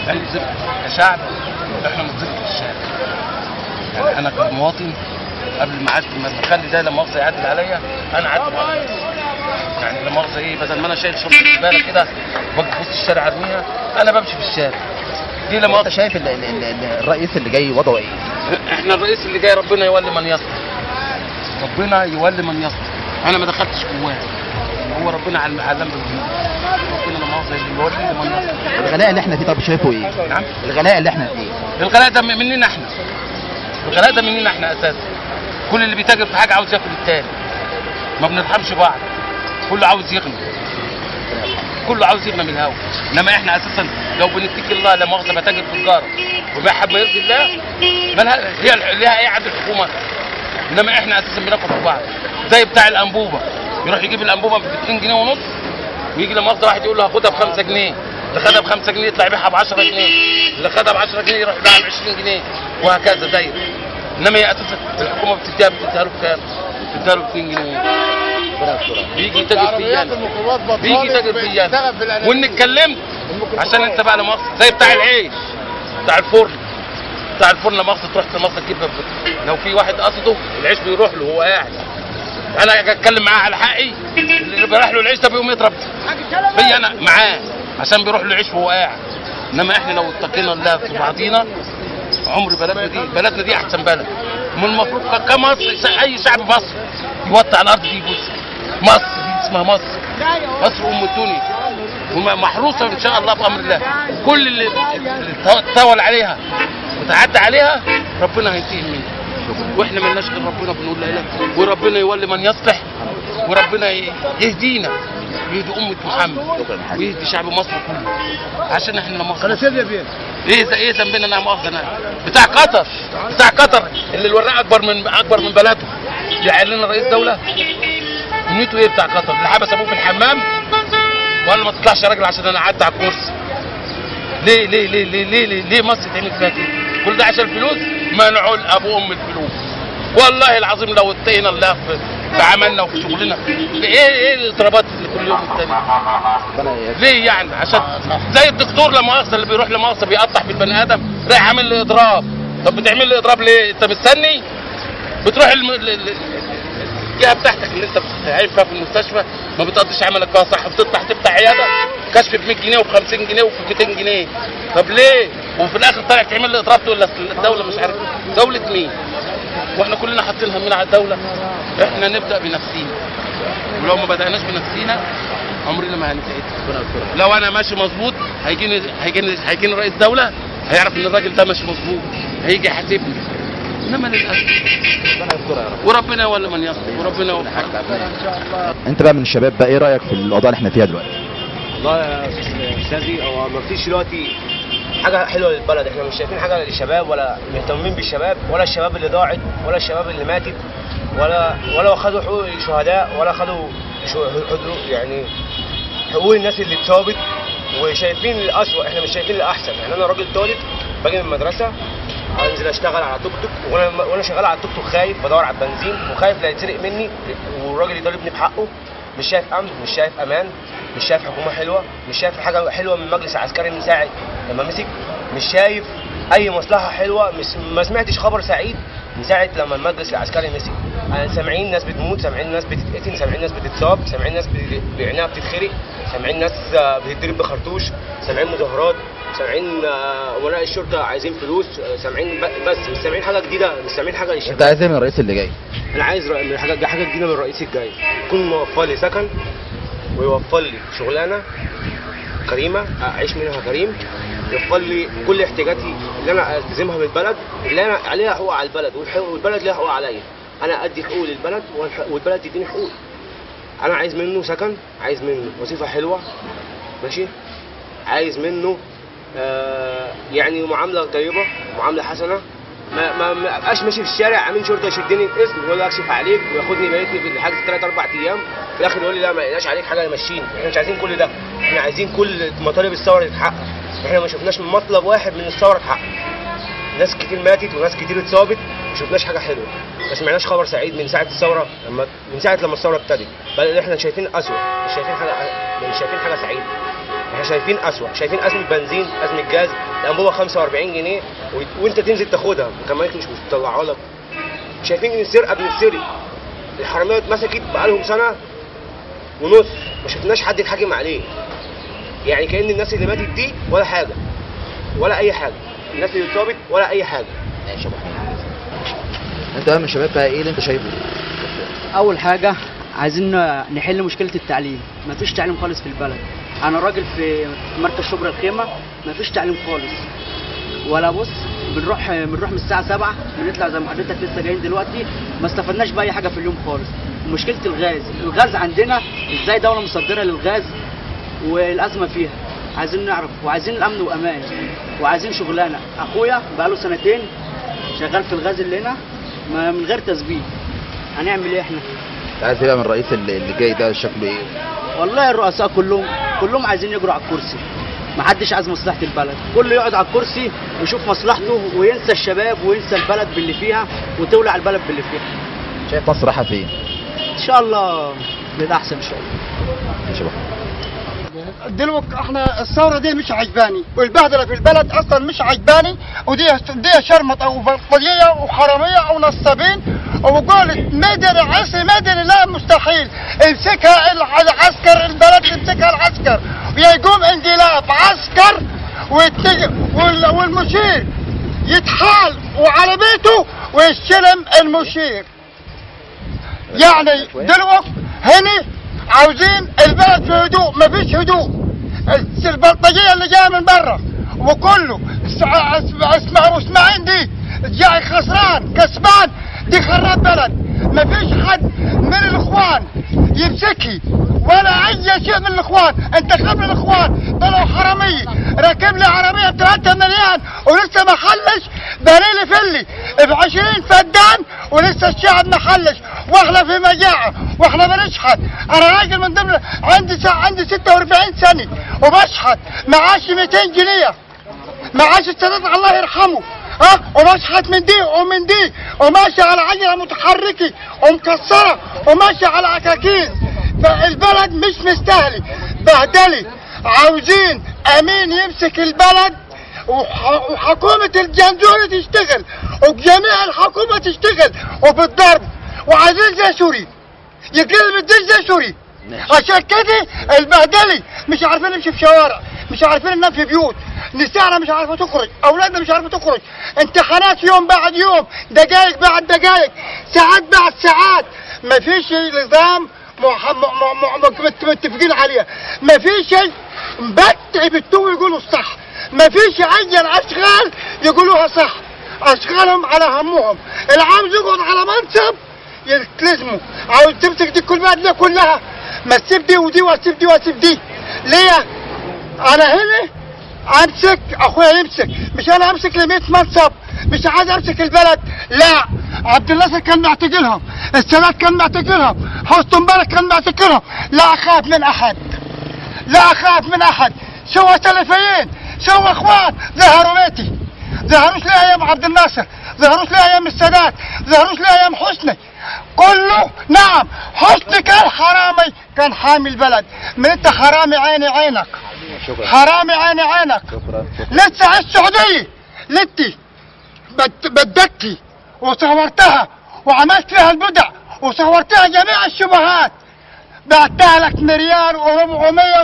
احنا نزفت كشعب احنا نزفت في الشارع يعني انا كمواطن قبل ما عدت ما بخلي ده لما مؤاخذه يعدل عليا انا عدت بره يعني لا مؤاخذه ايه بدل ما انا شايل شنطه زباله كده واقف في وسط الشارع ارميها انا بمشي في الشارع دي لا انت مؤاخذه شايف ال- ال- ال- الرئيس اللي جاي وضعه ايه؟ احنا الرئيس اللي جاي ربنا يولي من يصلح ربنا يولي من يصلح انا ما دخلتش جواه هو ربنا علم علم بالجنود ربنا لا مؤاخذه اللي يولي من يصلح الغلاء اللي احنا فيه طب شايفه ايه؟ نعم الغلاء اللي احنا فيه الغلاء ده مننا احنا الغلاء ده مننا احنا اساسا كل اللي بيتاجر في حاجه عاوز ياكل التاني ما بنرحمش بعض كله عاوز يغني كله عاوز يغنى من الهوا انما احنا اساسا لو بنتكل الله لا مؤاخذه بتاجر في تجاره وبحب ما يرضي الله مالها هي ليها ايه عند الحكومه انما احنا اساسا بناكل في بعض زي بتاع الانبوبه يروح يجيب الانبوبه ب 2 جنيه ونص ويجي لما مؤاخذه واحد يقول له هاخدها ب 5 جنيه اللي خدها ب 5 جنيه يطلع يبيعها ب 10 جنيه اللي خدها ب 10 جنيه يروح يبيعها ب 20 جنيه وهكذا داير انما هي اساسا الحكومه بتديها بتديها له بكام؟ بتديها له ب 2 جنيه بيجي يتاجر فيا أنا. بيجي يتاجر فيا أنا. وان اتكلمت عشان انت بقى لا مؤاخذه زي بتاع العيش بتاع الفرن بتاع الفرن لا مؤاخذه تروح لا مؤاخذه تجيب لو في واحد قصده العيش بيروح له وهو قاعد انا اجي اتكلم معاه على حقي اللي بيروح له العيش ده بيقوم يضرب فيا انا معاه عشان بيروح له العيش وهو قاعد انما احنا لو اتقينا الله في بعضينا عمر بلدنا دي بلدنا دي احسن بلد من المفروض ك- كمصر اي شعب مصر يوطي على الارض دي يبص مصر دي اسمها مصر مصر ام الدنيا ومحروسه ان شاء الله بامر الله كل اللي اللي تطاول عليها وتعدى عليها ربنا هينتقم منه واحنا ملناش غير ربنا بنقول لا اله وربنا يولي من يصلح وربنا ي- يهدينا ويهدي امه محمد ويهدي شعب مصر كله عشان احنا لا مؤاخذه ايه ز- ايه ذنبنا انا مؤاخذه انا بتاع قطر بتاع قطر اللي الوراق اكبر من اكبر من بلده يعلن لنا رئيس دوله نيته ايه بتاع قطر اللي حبس ابوه في الحمام وقال له ما تطلعش يا راجل عشان انا قعدت على الكرسي ليه ليه ليه ليه ليه ليه, ليه مصر تعمل فيها كده كل ده عشان الفلوس منعوا لابو ام الفلوس والله العظيم لو اتقينا الله في, في عملنا وفي شغلنا ايه ايه الاضرابات اللي كل يوم التاني ربنا يهديك. ليه يعني عشان زي الدكتور لما مؤاخذه اللي بيروح لمؤاخذه بيقطع في البني ادم رايح عامل لي اضراب طب بتعمل لي اضراب ليه انت مستني بتروح الم... ال- ال- الجهه بتاعتك اللي انت بتتعين فيها في المستشفى ما بتقضيش عملك فيها صح بتطلع تفتح عياده كشف ب 100 جنيه وب 50 جنيه وب 200 جنيه طب ليه وفي الاخر طالع تعمل لي اضراب تقول لك الدوله مش عارف دوله مين واحنا كلنا حاطين همنا على الدوله احنا نبدا بنفسينا ولو ما بداناش بنفسينا عمرنا ما هنتعد ربنا يسترها. لو انا ماشي مظبوط هيجيني هيجيني هيجيني رئيس دوله هيعرف ان الراجل ده ماشي مظبوط هيجي يحاسبني انما للاسف ربنا يسترها يا رب وربنا يولي من يصلح وربنا يوفقك انت بقى من الشباب بقى ايه رايك في الاوضاع اللي احنا فيها دلوقتي؟ والله يا استاذي هو ما فيش دلوقتي حاجه حلوه للبلد احنا مش شايفين حاجه للشباب ولا مهتمين بالشباب ولا الشباب اللي ضاعت ولا الشباب اللي ماتت ولا ولا خدوا حقوق الشهداء ولا خدوا شو- حقوق- يعني حقوق الناس اللي اتصابت وشايفين الاسوء احنا مش شايفين الاحسن يعني انا راجل طالب باجي من المدرسه انزل اشتغل على توك توك وانا وانا شغال على التوك توك خايف بدور على البنزين وخايف لا يتسرق مني والراجل يطالبني بحقه مش شايف امن مش شايف امان مش شايف حكومه حلوه مش شايف حاجه حلوه من المجلس العسكري من ساعه لما مسك مش شايف اي مصلحه حلوه مش ما سمعتش خبر سعيد من ساعه لما المجلس العسكري مسك أنا سامعين ناس بتموت سامعين ناس بتتقتل سامعين ناس بتتصاب سامعين ناس ب- بعينها بتتخرق سامعين ناس آه، بتتضرب بخرطوش سامعين مظاهرات سامعين آه، امراء الشرطه عايزين فلوس آه، سامعين ب- بس مش سامعين حاجه جديده مش سامعين حاجه انت للشباب عايز ايه من الرئيس اللي جاي؟ انا عايز رأي- من حاجه حاجه جديده من الرئيس الجاي يكون موفر لي سكن ويوفر لي شغلانه كريمه اعيش منها كريم يوفر لي كل احتياجاتي اللي انا التزمها بالبلد اللي انا عليها حقوق على البلد والحقوق- والبلد ليها حقوق عليا انا ادي حقوق للبلد والح- والبلد تديني حقوق انا عايز منه سكن عايز منه وظيفه حلوه ماشي عايز منه آه يعني معامله طيبه معامله حسنه ما ما ما ابقاش ماشي في الشارع عامل شرطه يشدني الاسم ويقول لي اكشف عليك وياخدني يبيتني في الحجز ثلاث اربع ايام في الاخر يقول لي لا ما لقيناش عليك حاجه يمشيني احنا مش عايزين كل ده احنا عايزين كل مطالب الثوره تتحقق احنا ما شفناش مطلب واحد من الثوره اتحقق ناس كتير ماتت وناس كتير اتصابت ما شفناش حاجه حلوه ما سمعناش خبر سعيد من ساعه الثوره لما من ساعه لما الثوره ابتدت بل احنا شايفين اسوء مش شايفين حاجه مش شايفين حاجه سعيده احنا شايفين اسوأ شايفين ازمه بنزين ازمه جاز الانبوبه 45 جنيه و- وانت تنزل تاخدها وكمان مش بتطلعها لك شايفين ان السرقه بنتسرق الحراميه اتمسكت بقالهم سنه ونص ما شفناش حد يتحاكم عليه يعني كأن الناس اللي ماتت دي ولا حاجه ولا اي حاجه الناس اللي اتصابت ولا اي حاجه ماشي يا ابو حميد انت بقى من الشباب بقى ايه اللي انت شايفه اول حاجه عايزين نحل مشكله التعليم مفيش تعليم خالص في البلد انا راجل في مركز شبرا الخيمه مفيش تعليم خالص ولا بص بنروح بنروح من الساعه 7 بنطلع زي ما حضرتك لسه جايين دلوقتي ما استفدناش باي حاجه في اليوم خالص مشكله الغاز الغاز عندنا ازاي دوله مصدره للغاز والازمه فيها عايزين نعرف وعايزين الامن وامان وعايزين شغلانه اخويا بقاله سنتين شغال في الغاز اللي هنا ما- من غير تثبيت هنعمل ايه احنا عايز تبقى من الرئيس اللي اللي جاي ده شكله ايه والله الرؤساء كلهم كلهم عايزين يجروا على الكرسي محدش عايز مصلحه البلد كله يقعد على الكرسي ويشوف مصلحته وينسى الشباب وينسى البلد باللي فيها وتولع البلد باللي فيها شايف مصر رايحه فين ان شاء الله للاحسن ان شاء الله ماشي يا ابو حميد دلوقتي احنا الثوره دي مش عجباني والبهدله في البلد اصلا مش عجباني ودي دي شرمطه وبلطجيه وحراميه ونصابين وبقول مدني عصي مدني لا مستحيل امسكها الع- العسكر البلد يمسكها العسكر ويقوم انقلاب عسكر ويتج- وال- والمشير يتحال وعلى بيته ويستلم المشير يعني دلوقتي هنا عاوزين البلد في هدوء مفيش هدوء البلطجيه اللي جايه من برا وكله اسمع اسمع ابو اسماعيل دي جاي خسران كسبان دي خراب بلد مفيش حد من الاخوان يمسكي ولا اي شيء من الاخوان انتخب لي الاخوان طلعوا حراميه راكب لي عربيه ب 3 مليون ولسه ما حلش بني لي فلي ب 20 فدان ولسه الشعب ما حلش واحنا في مجاعه واحنا بنشحت انا راجل من ضمن عندي سا... عندي 46 سنه وبشحت معاشي 200 جنيه معاش السادات الله يرحمه ها وبشحت من دي ومن دي وماشي على عجله متحركه ومكسره وماشي على عكاكيز فالبلد مش مستاهله بهدله عاوزين امين يمسك البلد وح- وحكومة الجنزوري تشتغل وجميع الحكومة تشتغل وبالضرب وعايزين زي سوري يقلب الدين زي سوري عشان كده البهدله مش عارفين نمشي في شوارع مش عارفين ننام في بيوت نسائنا مش عارفه تخرج اولادنا مش عارفه تخرج امتحانات يوم بعد يوم دقائق بعد دقائق ساعات بعد ساعات ما فيش نظام مح- م- م- م- مت- متفقين عليه ما في شيء مبتع بالتو يقولوا الصح ما فيش اي اشغال يقولوها صح اشغالهم على همهم اللي عاوز يقعد على منصب يلتزموا عاوز تمسك دي كل بلد كلها ما تسيب دي ودي واسيب دي واسيب دي ليه انا هنا امسك اخويا يمسك مش انا امسك ل 100 منصب مش عايز امسك البلد لا عبد الناصر كان معتقلهم السادات كان معتقلهم حسن مبارك كان معتقلهم لا اخاف من احد لا اخاف من احد سوى سلفيين سوى اخوان ظهروا بيتي ظهروش لي ايام عبد الناصر ظهروش لي ايام السادات ظهروش لي ايام حسني كله نعم حسني كان حرامي كان حامي البلد من انت حرامي عيني عينك شكرا حرامي عيني عينك شكرا شكرا لسه على السعودية لتي بد- بدكتي وصورتها وعملت فيها البدع وصورتها جميع الشبهات بعتها لك مليار و470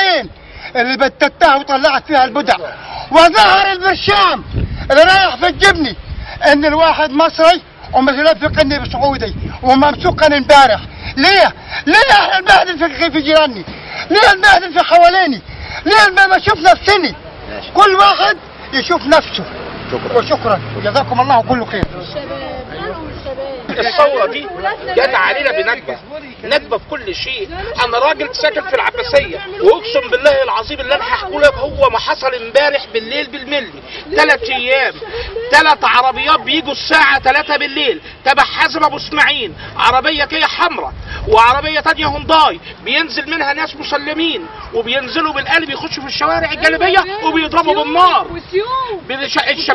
اللي بدتها وطلعت فيها البدع وظهر البرشام اللي رايح في الجبني ان الواحد مصري ومتلفق اني بسعودي وممسوكا امبارح ليه؟ ليه احنا نبهدل في في جيراني؟ ليه نبهدل في حواليني؟ ليه ما بشوف نفسني؟ ماشي. كل واحد يشوف نفسه شكرا وشكرا جزاكم الله كل خير الشباب انا والشباب الثورة دي جت علينا بندبة ندبة في كل شيء أنا راجل ساكن في العباسية وأقسم بالله العظيم اللي أنا هحكوا لك هو ما حصل امبارح بالليل بالملي ثلاث أيام ثلاث عربيات بيجوا الساعة 3 بالليل تبع حازم أبو إسماعيل عربية كيا حمراء وعربية تانية هونداي بينزل منها ناس مسلمين وبينزلوا بالقلب يخشوا في الشوارع الجانبية وبيضربوا بالنار وسيوف بالش- الشباب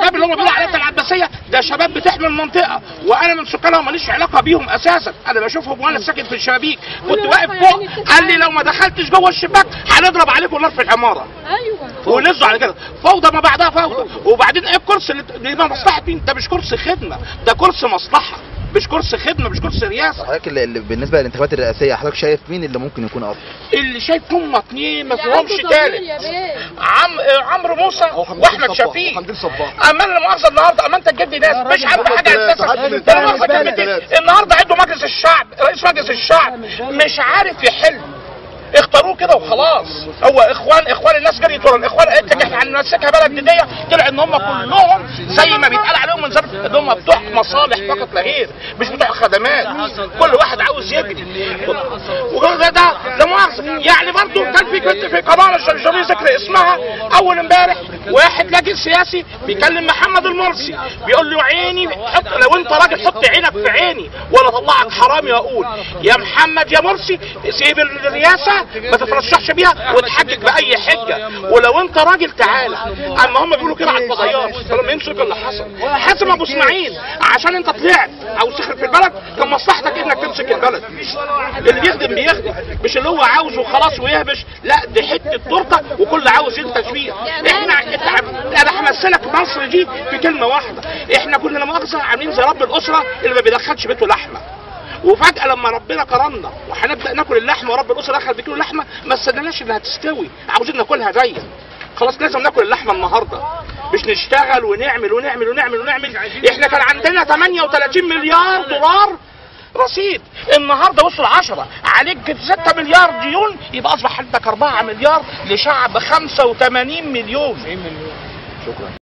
الشباب اللي هم بيقولوا عليها العباسيه ده شباب بتحمي المنطقه وانا من سكانها ماليش علاقه بيهم اساسا انا بشوفهم وانا ساكن في الشبابيك كنت واقف فوق قال لي لو ما دخلتش جوه الشباك هنضرب عليكم نار في العماره ايوه ونزلوا على كده فوضى ما بعدها فوضى وبعدين ايه الكرسي اللي دي مصلحه مين ده مش كرسي خدمه ده كرسي مصلحه مش كرسي خدمه مش كرسي رئاسه حضرتك اللي اللي بالنسبه للانتخابات الرئاسيه حضرتك شايف مين اللي ممكن يكون افضل اللي شايف هم اتنين ما يا فيهمش عم تالت طبيعي يا بيه. عم آه، عمرو موسى واحمد شفيق اما انا مؤاخذه النهارده اما انت تجيب لي ناس مش عارف حاجه اساسا ده أنا مؤاخذة كلمتين. النهارده عنده مجلس الشعب رئيس مجلس الشعب مش عارف يحل اختاروه كده وخلاص هو اخوان اخوان الناس جريت ورا الاخوان قالت لك احنا هنمسكها بلد جديه طلع ان هم كلهم زي ما بيتقال عليهم من زمان ان هم بتوع مصالح فقط لا غير مش بتوع خدمات كل واحد عاوز يجري وكل ده ده لا مؤاخذه يعني برضه كان في كنت في قناه مش جميل ذكر اسمها اول امبارح واحد لاجل سياسي بيكلم محمد المرسي بيقول له عيني حط لو انت راجل حط عينك في عيني وانا اطلعك حرامي واقول يا محمد يا مرسي سيب الرئاسه ما تترشحش بيها وتحجج باي حجه ولو انت راجل تعالى اما هم بيقولوا كده على الفضائيات فلما يمسك اللي حصل حاسم ابو اسماعيل عشان انت طلعت او سخر في البلد كان مصلحتك انك تمسك البلد اللي بيخدم بيخدم مش اللي هو عاوزه خلاص ويهبش لا دي حته تورته وكل عاوز ينتج فيها احنا انت عارف- انا همثلك مصر دي في كلمه واحده احنا كنا لا مؤاخذه عاملين زي رب الاسره اللي ما بيدخلش بيته لحمه وفجاه لما ربنا كرمنا وهنبدا ناكل اللحمه ورب الاسره دخل بكيلو لحمه ما استناناش انها تستوي عاوزين ناكلها زيك خلاص لازم ناكل اللحمه النهارده مش نشتغل ونعمل ونعمل ونعمل ونعمل احنا كان عندنا 38 مليار دولار رصيد النهارده وصل 10 عليك 6 مليار ديون يبقى اصبح عندك 4 مليار لشعب 85 مليون شكرا